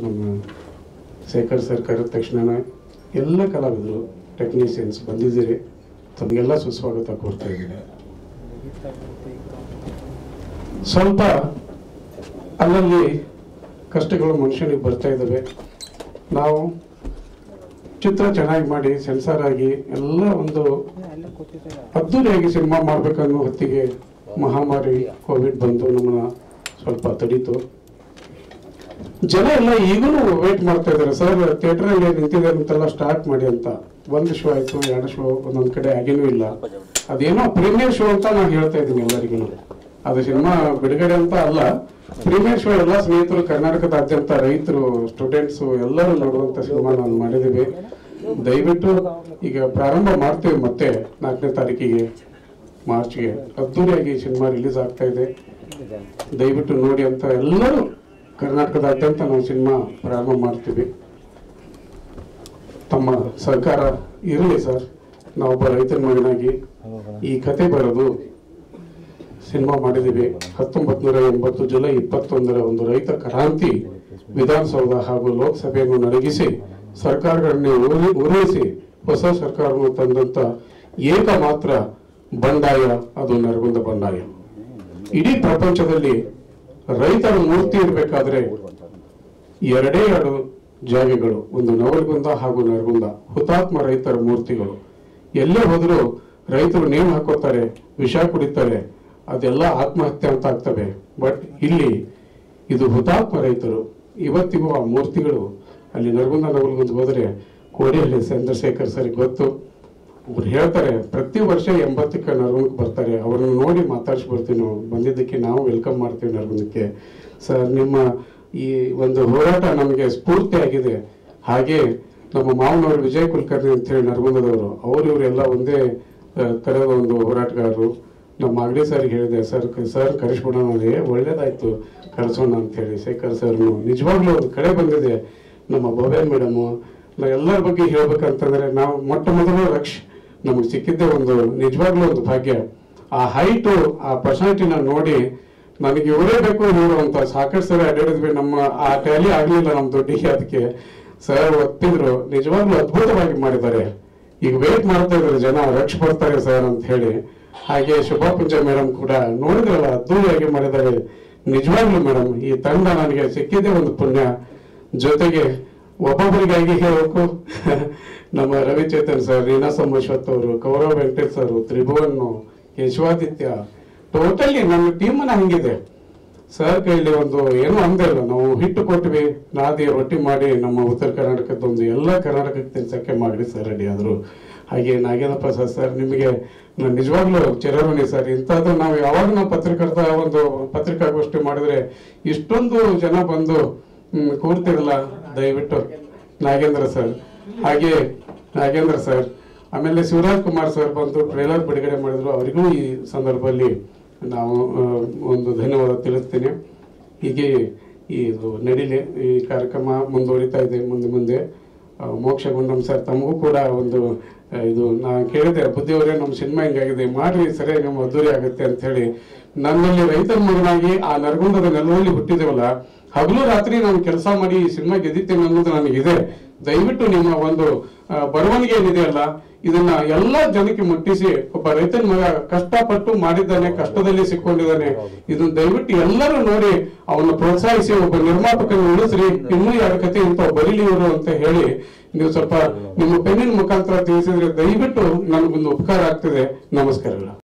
ನಮ್ಮ ಶೇಖರ್ ಸರ್ ಕರೆದ ತಕ್ಷಣ ಎಲ್ಲ ಕಲಾವಿದರು ಟೆಕ್ನಿಷಿಯನ್ಸ್ ಬಂದಿದ್ದೀರಿ ತಮಗೆಲ್ಲ ಸುಸ್ವಾಗತ ಕೋರ್ತಾ ಇದ್ದೀನಿ ಸ್ವಲ್ಪ ಅಲ್ಲಲ್ಲಿ ಕಷ್ಟಗಳು ಮನುಷ್ಯನಿಗೆ ಬರ್ತಾ ಇದ್ದಾವೆ ನಾವು ಚಿತ್ರ ಚೆನ್ನಾಗಿ ಮಾಡಿ ಸೆನ್ಸಾರ್ ಆಗಿ ಎಲ್ಲ ಒಂದು ಅದ್ದೂರಿಯಾಗಿ ಸಿನಿಮಾ ಮಾಡ್ಬೇಕನ್ನೋ ಹೊತ್ತಿಗೆ ಮಹಾಮಾರಿ ಕೋವಿಡ್ ಬಂದು ನಮ್ಮನ್ನ ಸ್ವಲ್ಪ ತಡೀತು ಜನ ಎಲ್ಲ ಈಗಲೂ ವೇಟ್ ಮಾಡ್ತಾ ಇದ್ದಾರೆ ಸರ್ ಥಿಯೇಟರ್ ಅಲ್ಲಿ ನಿಂತಿದೆ ಅಂತೆಲ್ಲ ಸ್ಟಾರ್ಟ್ ಮಾಡಿ ಅಂತ ಒಂದು ಶೋ ಆಯ್ತು ಎರಡು ಶೋ ಒಂದೊಂದ್ ಕಡೆ ಆಗೇನೂ ಇಲ್ಲ ಅದೇನೋ ಪ್ರೀಮಿಯರ್ ಶೋ ಅಂತ ನಾನು ಹೇಳ್ತಾ ಇದ್ದೀನಿ ಎಲ್ಲರಿಗೂ ಅದು ಸಿನಿಮಾ ಬಿಡುಗಡೆ ಅಂತ ಅಲ್ಲ ಪ್ರೀಮಿಯರ್ ಶೋ ಎಲ್ಲ ಸ್ನೇಹಿತರು ಕರ್ನಾಟಕದಾದ್ಯಂತ ರೈತರು ಸ್ಟೂಡೆಂಟ್ಸ್ ಎಲ್ಲರೂ ನೋಡುವಂತ ಸಿನಿಮಾ ನಾವು ಮಾಡಿದ್ದೀವಿ ದಯವಿಟ್ಟು ಈಗ ಪ್ರಾರಂಭ ಮಾಡ್ತೇವೆ ಮತ್ತೆ ನಾಲ್ಕನೇ ತಾರೀಕಿಗೆ ಮಾರ್ಚ್ಗೆ ಅದ್ದೂರಿಯಾಗಿ ಸಿನಿಮಾ ರಿಲೀಸ್ ಆಗ್ತಾ ಇದೆ ದಯವಿಟ್ಟು ನೋಡಿ ಅಂತ ಎಲ್ಲರೂ ಕರ್ನಾಟಕದಾದ್ಯಂತ ನಾವು ಸಿನಿಮಾ ಪ್ರಾರಂಭ ಮಾಡ್ತೀವಿ ತಮ್ಮ ಸರ್ಕಾರ ಇರಲಿ ಸರ್ ನಾವೊಬ್ಬ ರೈತರ ಮಗನಾಗಿ ಈ ಕತೆ ಬರೋದು ಸಿನಿಮಾ ಮಾಡಿದ್ದೀವಿ ಹತ್ತೊಂಬತ್ತು ನೂರ ಎಂಬತ್ತು ಜುಲೈ ಇಪ್ಪತ್ತೊಂದರ ಒಂದು ರೈತ ಕ್ರಾಂತಿ ವಿಧಾನಸೌಧ ಹಾಗೂ ಲೋಕಸಭೆಯನ್ನು ನಡಗಿಸಿ ಸರ್ಕಾರಗಳನ್ನೇ ಉರುಳಿ- ಉರುಳಿಸಿ ಹೊಸ ಸರ್ಕಾರವನ್ನು ತಂದಂತ ಏಕ ಮಾತ್ರ ಬಂಡಾಯ ಅದು ನರಗುಂದ ಬಂಡಾಯ ಇಡೀ ಪ್ರಪಂಚದಲ್ಲಿ ರೈತರ ಮೂರ್ತಿ ಇರಬೇಕಾದ್ರೆ ಎರಡೇ ಎರಡು ಜಾಗಗಳು ಒಂದು ನವಲಗುಂದ ಹಾಗೂ ನರಗುಂದ ಹುತಾತ್ಮ ರೈತರ ಮೂರ್ತಿಗಳು ಎಲ್ಲೇ ಹೋದರೂ ರೈತರು ನೇಣು ಹಾಕೋತಾರೆ ವಿಷ ಕುಡಿತಾರೆ ಅದೆಲ್ಲ ಆತ್ಮಹತ್ಯೆ ಅಂತ ಆಗ್ತವೆ ಬಟ್ ಇಲ್ಲಿ ಇದು ಹುತಾತ್ಮ ರೈತರು ಇವತ್ತಿಗೂ ಆ ಮೂರ್ತಿಗಳು ಅಲ್ಲಿ ನರಗುಂದ ನವಲಗುಂದ ಹೋದರೆ ಕೋಡಿಹಳ್ಳಿ ಚಂದ್ರಶೇಖರ್ ಸರ್ ಗೊತ್ತು ಅವ್ರು ಹೇಳ್ತಾರೆ ಪ್ರತಿ ವರ್ಷ ಎಂಬತ್ತಕ್ಕೆ ನರಗುಂದಕ್ಕೆ ಬರ್ತಾರೆ ಅವ್ರನ್ನ ನೋಡಿ ಮಾತಾಡ್ಸಿ ಬರ್ತೀವಿ ನಾವು ಬಂದಿದ್ದಕ್ಕೆ ನಾವು ವೆಲ್ಕಮ್ ಮಾಡ್ತೀವಿ ನರಗುಂದಕ್ಕೆ ಸರ್ ನಿಮ್ಮ ಈ ಒಂದು ಹೋರಾಟ ನಮಗೆ ಸ್ಫೂರ್ತಿ ಆಗಿದೆ ಹಾಗೆ ನಮ್ಮ ಮಾವನವರು ವಿಜಯ್ ಕುಲಕರ್ಣಿ ಅಂತ ಹೇಳಿ ನರಗುಂದದವರು ಅವ್ರು ಇವರೆಲ್ಲ ಒಂದೇ ಆ, ತರದ ಒಂದು ಹೋರಾಟಗಾರರು ನಮ್ಮ ಮಾಗಡಿ ಸರ್ ಹೇಳಿದೆ ಸರ್ ಸರ್ ಕರೆಸ್ಬಿಡೋಣ ಅಂದ್ರೆ, ಏ ಒಳ್ಳೇದಾಯ್ತು ಕರೆಸೋಣ ಅಂತ ಹೇಳಿ ಶೇಖರ್ ಸರ್ನು ನಿಜವಾಗ್ಲೂ ಒಂದು ಕಡೆ ಬಂದಿದೆ ನಮ್ಮ ಭವ್ಯ ಮೇಡಮು ನಾ ಎಲ್ಲರ ಬಗ್ಗೆ ಹೇಳ್ಬೇಕಂತಂದ್ರೆ ನಾವು ಮೊಟ್ಟ ಮೊದಲು ರಕ್ಷ ನಮಗೆ ಸಿಕ್ಕಿದ್ದೇ ಒಂದು ನಿಜವಾಗ್ಲೂ ಒಂದು ಭಾಗ್ಯ ಆ ಹೈಟು ಆ ಪರ್ಸನಾಲಿಟಿನ ನೋಡಿ ನನಗೆ ಇವರೇ ಬೇಕು ಇವರು ಅಂತ ಸಾಕಷ್ಟು ಸರಿ ಅಡ್ಡಾಡಿದ್ವಿ ನಮ್ಮ ಆ ಟ್ಯಾಲಿ ಆಗ್ಲಿಲ್ಲ ನಮ್ಮ ದುಡ್ಡಿಗೆ ಅದಕ್ಕೆ ಸರ್ ಒತ್ತಿದ್ರು ನಿಜವಾಗ್ಲೂ ಅದ್ಭುತವಾಗಿ ಮಾಡಿದ್ದಾರೆ ಈಗ ವೇಟ್ ಮಾಡ್ತಾ ಇದ್ದಾರೆ ಜನ ರಕ್ಷ ಬರ್ತಾರೆ ಸರ್ ಅಂತ ಹೇಳಿ ಹಾಗೆ ಶುಭಾ ಪೂಜಾ ಮೇಡಮ್ ಕೂಡ ನೋಡಿದ್ರಲ್ಲ ಅದ್ದೂರಿಯಾಗಿ ಮಾಡಿದ್ದಾರೆ ನಿಜವಾಗ್ಲೂ ಮೇಡಮ್ ಈ ತಂಡ ನನಗೆ ಸಿಕ್ಕಿದ್ದೇ ಒಂದು ಪುಣ್ಯ ಜೊತೆಗೆ ಒಬ್ಬೊಬ್ಬರಿಗಾಗಿ ಹೇಳಬೇಕು ನಮ್ಮ ರವಿಚೇತನ್ ಸರ್ ರೀನಾ ಸೋಮೇಶ್ವತ್ ಅವರು ಕೌರವ್ ವೆಂಕಟೇಶ್ ಸರ್ ತ್ರಿಭುವನ್ ಯಶವಾದಿತ್ಯ ಟೋಟಲಿ ನನ್ನ ಟೀಮನ್ನ ಹಂಗಿದೆ ಸರ್ ಕೈಲಿ ಒಂದು ಏನು ಅಂದೇ ಇಲ್ಲ ನಾವು ಹಿಟ್ಟು ಕೊಟ್ವಿ ನಾದಿ ರೊಟ್ಟಿ ಮಾಡಿ ನಮ್ಮ ಉತ್ತರ ಕರ್ನಾಟಕದ ಒಂದು ಎಲ್ಲ ಕರ್ನಾಟಕಕ್ಕೆ ತಿನ್ಸಕ್ಕೆ ಮಾಡಿ ಸರ್ ರೆಡಿ ಆದ್ರು ಹಾಗೆ ನಾಗೇಂದ್ರ ಪ್ರಸಾದ್ ಸರ್ ನಿಮಗೆ ನಾನು ನಿಜವಾಗ್ಲೂ ಚಿರಋಣಿ ಸರ್ ಇಂಥದ್ದು ನಾವು ಯಾವಾಗ ನಾವು ಪತ್ರಕರ್ತ ಒಂದು ಪತ್ರಿಕಾಗೋಷ್ಠಿ ಮಾಡಿದ್ರೆ ಇಷ್ಟೊಂದು ಜನ ಬಂದು ಹ್ಮ್, ಕೂರ್ತಿರಲ್ಲ ದಯವಿಟ್ಟು ನಾಗೇಂದ್ರ ಸರ್ ಹಾಗೆ ನಾಗೇಂದ್ರ ಸರ್ ಆಮೇಲೆ ಶಿವರಾಜ್ ಕುಮಾರ್ ಸರ್ ಬಂದು ಟ್ರೇಲರ್ ಬಿಡುಗಡೆ ಮಾಡಿದ್ರು ಅವರಿಗೂ ಈ ಸಂದರ್ಭದಲ್ಲಿ ನಾವು ಆ, ಒಂದು ಧನ್ಯವಾದ ತಿಳಿಸ್ತೀನಿ ಹೀಗೆ ಈ ಇದು ನಡೀಲಿ ಈ ಕಾರ್ಯಕ್ರಮ ಮುಂದುವರಿತಾ ಇದೆ ಮುಂದೆ ಮುಂದೆ ಆ, ಮೋಕ್ಷ ಗುಂಡಂ ಸರ್ ತಮಗೂ ಕೂಡ ಒಂದು ಆ, ಇದು ನಾನು ಕೇಳಿದೆ ಬುದ್ಧಿಯವರೇ ನಮ್ಮ ಸಿನಿಮಾ ಹಿಂಗಾಗಿದೆ ಮಾಡ್ರಿ ಸರಿಯಾಗಿ ನಮ್ಮ ಅದ್ದೂರಿ ಆಗುತ್ತೆ ಅಂತ ಹೇಳಿ ನನ್ನಲ್ಲಿ ರೈತರ ಮಗನಾಗಿ ಆ ನರಗುಂದದ ನೆಲದಲ್ಲಿ ಹುಟ್ಟಿದೇವಲ್ಲ ಹಗಲು ರಾತ್ರಿ ನಾನು ಕೆಲಸ ಮಾಡಿ ಈ ಸಿನಿಮಾ ಗೆದ್ದಿದ್ದೇನೆ ಅನ್ನೋದು ನನಗಿದೆ ದಯವಿಟ್ಟು ನಿಮ್ಮ ಒಂದು ಆ, ಬರವಣಿಗೆ ಏನಿದೆಯಲ್ಲ ಇದನ್ನ ಎಲ್ಲ ಜನಕ್ಕೆ ಮುಟ್ಟಿಸಿ ಒಬ್ಬ ರೈತನ ಮಗ ಕಷ್ಟಪಟ್ಟು ಮಾಡಿದ್ದಾನೆ ಕಷ್ಟದಲ್ಲಿ ಸಿಕ್ಕೊಂಡಿದ್ದಾನೆ ಇದನ್ನ ದಯವಿಟ್ಟು ಎಲ್ಲರೂ ನೋಡಿ ಅವನ್ನ ಪ್ರೋತ್ಸಾಹಿಸಿ ಒಬ್ಬ ನಿರ್ಮಾಪಕನ ಉಳಿಸ್ರಿ ಇನ್ನೂ ಎರಡು ಕತೆ ಇಂಥ ಬರೀಲಿ ಇವರು ಅಂತ ಹೇಳಿ ನೀವು ಸ್ವಲ್ಪ ನಿಮ್ಮ ಪೆನ್ನಿನ ಮುಖಾಂತರ ತಿಳಿಸಿದ್ರೆ ದಯವಿಟ್ಟು ನನಗೊಂದು ಉಪಕಾರ ಆಗ್ತಿದೆ ನಮಸ್ಕಾರಗಳು